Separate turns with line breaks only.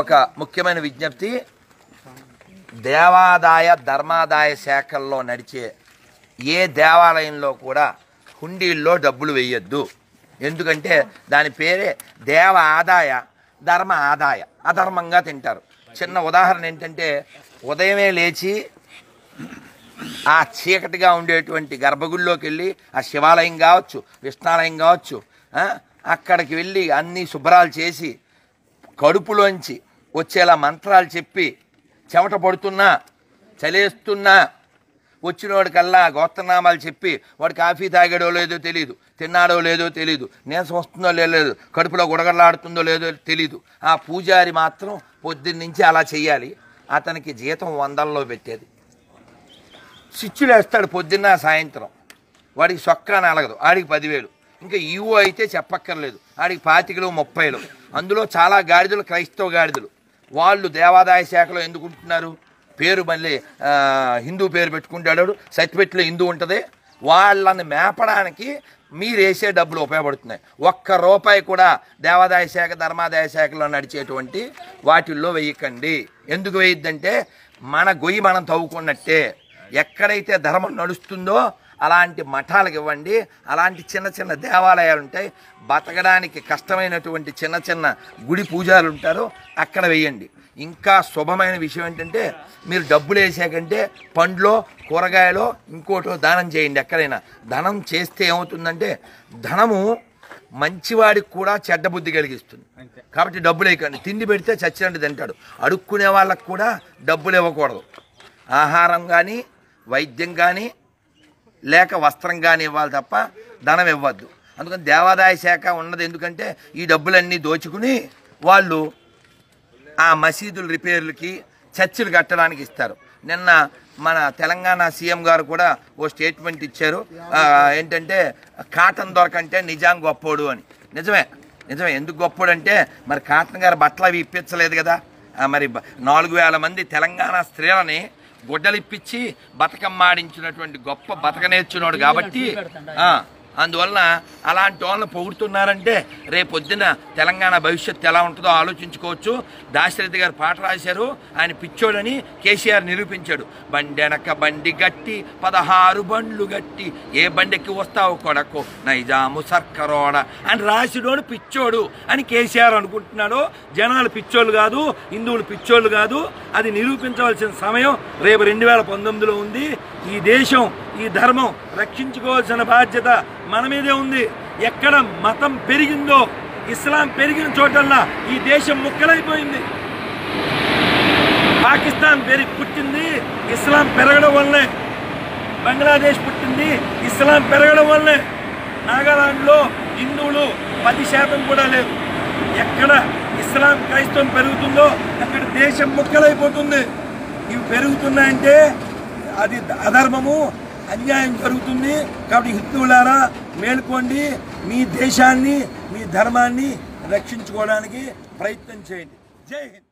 ఒక ముఖ్యమైన విజ్ఞప్తి దేవాదాయ ధర్మాదాయ శాఖల్లో నడిచే ఏ దేవాలయంలో కూడా హుండీల్లో డబ్బులు వేయొద్దు ఎందుకంటే దాని పేరే దేవ ఆదాయ ధర్మ ఆదాయ అధర్మంగా తింటారు చిన్న ఉదాహరణ ఏంటంటే ఉదయమే లేచి ఆ చీకటిగా ఉండేటువంటి గర్భగుడిలోకి వెళ్ళి ఆ శివాలయం కావచ్చు విష్ణాలయం కావచ్చు ఆ, అక్కడికి వెళ్ళి అన్ని శుభ్రాలు చేసి కడుపులోంచి వచ్చేలా మంత్రాలు చెప్పి చెమట పడుతున్నా చలేస్తున్నా వచ్చినోడికల్లా గోత్రనామాలు చెప్పి వాడు కాఫీ తాగాడో లేదో తెలియదు తిన్నాడో లేదో తెలియదు నీరసం వస్తుందో లేదో కడుపులో గుడగడలాడుతుందో లేదో తెలియదు ఆ పూజారి మాత్రం పొద్దున్నుంచి అలా చెయ్యాలి అతనికి జీతం వందల్లో పెట్టేది స్విచ్చులు వేస్తాడు పొద్దున్న సాయంత్రం వాడికి సొక్కా నలగదు ఆడికి పదివేలు ఇంకా ఈవో అయితే చెప్పక్కర్లేదు ఆడికి పాతికలు ముప్పైలు అందులో చాలా గాడిదలు క్రైస్తవ గాడిదలు వాళ్ళు దేవాదాయ శాఖలో ఎందుకు ఉంటున్నారు పేరు మళ్ళీ ఆ, హిందూ పేరు పెట్టుకుంటాడు సర్టిఫికెట్లో హిందూ ఉంటుంది వాళ్ళని మేపడానికి మీరు వేసే డబ్బులు ఉపయోగపడుతున్నాయి ఒక్క రూపాయి కూడా దేవాదాయ శాఖ ధర్మాదాయ శాఖలో నడిచేటువంటి వాటిల్లో వేయకండి ఎందుకు వేయద్దంటే మన గొయ్యి మనం తవ్వుకున్నట్టే ఎక్కడైతే ధర్మం నడుస్తుందో అలాంటి మఠాలకు ఇవ్వండి అలాంటి చిన్న చిన్న దేవాలయాలు ఉంటాయి బతకడానికి కష్టమైనటువంటి చిన్న చిన్న గుడి పూజారులు ఉంటారు అక్కడ వేయండి ఇంకా శుభమైన విషయం ఏంటంటే మీరు డబ్బులు వేసాకంటే పండ్లో కూరగాయలో ఇంకోటో దానం చేయండి ఎక్కడైనా ధనం చేస్తే ఏమవుతుందంటే ధనము మంచివాడికి కూడా చెడ్డ బుద్ధి కలిగిస్తుంది కాబట్టి డబ్బులు వేయకండి తిండి పెడితే చచ్చినట్టు తింటాడు అడుక్కునే వాళ్ళకు కూడా డబ్బులు ఇవ్వకూడదు ఆహారం కానీ వైద్యం కానీ లేక వస్త్రం కానీ ఇవ్వాలి తప్ప ధనం ఇవ్వద్దు అందుకని దేవాదాయ శాఖ ఉన్నది ఎందుకంటే ఈ డబ్బులన్నీ దోచుకుని వాళ్ళు ఆ మసీదుల రిపేర్లకి చర్చిలు కట్టడానికి ఇస్తారు నిన్న మన తెలంగాణ సీఎం గారు కూడా ఓ స్టేట్మెంట్ ఇచ్చారు ఆ, ఏంటంటే కాటన్ దొరకంటే నిజాం గొప్పోడు అని నిజమే నిజమే ఎందుకు గొప్పోడు అంటే మరి కాటన్ గారు బట్టలు అవి ఇప్పించలేదు కదా ఆ, మరి బ- నాలుగు వేల మంది తెలంగాణ స్త్రీలని గుడ్డలు ఇప్పించి బతుకమ్మ ఆడించినటువంటి గొప్ప బతక నేర్చున్నాడు కాబట్టి ఆ, అందువలన అలాంటి వాళ్ళని పొగుడుతున్నారంటే రేపొద్దున తెలంగాణ భవిష్యత్తు ఎలా ఉంటుందో ఆలోచించుకోవచ్చు దాశరథి గారు పాట రాశారు ఆయన పిచ్చోడని కేసీఆర్ నిరూపించాడు బండెనక బండి గట్టి పదహారు బండ్లు గట్టి ఏ బండికి వస్తావు కొడకు నైజాము సర్కరోడ అని రాసిడోడు పిచ్చోడు అని కేసీఆర్ అనుకుంటున్నాడు జనాలు పిచ్చోళ్ళు కాదు హిందువులు పిచ్చోళ్ళు కాదు అది నిరూపించవలసిన సమయం రేపు రెండు వేల పంతొమ్మిదిలో ఉంది ఈ దేశం ఈ ధర్మం రక్షించుకోవాల్సిన బాధ్యత మన మీదే ఉంది ఎక్కడ మతం పెరిగిందో ఇస్లాం పెరిగిన చోటల్లా ఈ దేశం ముక్కలైపోయింది పాకిస్తాన్ పెరిగి పుట్టింది ఇస్లాం పెరగడం వల్లే బంగ్లాదేశ్ పుట్టింది ఇస్లాం పెరగడం వల్లే నాగాలాండ్లో హిందువులు పది శాతం కూడా లేరు ఎక్కడ ఇస్లాం క్రైస్తవం పెరుగుతుందో అక్కడ దేశం ముక్కలైపోతుంది ఇవి పెరుగుతున్నాయంటే అది అధర్మము అన్యాయం జరుగుతుంది కాబట్టి హిందువులారా మేల్కోండి మీ దేశాన్ని మీ ధర్మాన్ని రక్షించుకోవడానికి ప్రయత్నం చేయండి జై హింద్